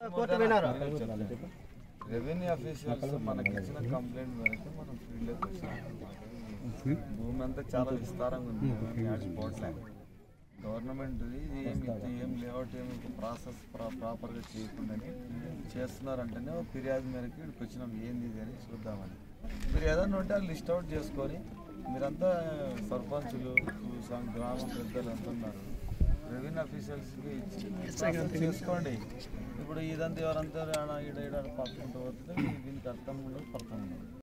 court పోయినారు revenue officials మనకి ఇచ్చిన కంప్లైంట్ మేరకు మనం ఫీల్డ్లోకి వచ్చినాం భూమి అంతా చాలా విస్తారంగా ఉంది యాడ్ స్పాట్లే గవర్నమెంట్ ఏం ఇది ఏం లేఅవుట్ ఏమి ప్రాసెస్ ప్రాపర్గా చేయకుండానే చేస్తున్నారంటేనే ఒక ఫిర్యాదు మేరకు ఇక్కడికి వచ్చినాం ఏంది ఇది అని చూద్దామని మీరు ఏదైనా ఉంటే లిస్ట్ అవుట్ చేసుకొని మీరంతా సర్పంచులు సం- గ్రామ పెద్దలు అంతా ఉన్నారు రెవెన్యూ ఆఫీసర్స్కి ఇచ్చి ప్రాసెస్ చేసుకోండి ఇప్పుడు ఇదంతా ఎవరంతా ఆడ ఈడ ఈడ పక్కుంటూ పోతుంది దీనికి అర్థం ఉండదు పర్థం ఉండదు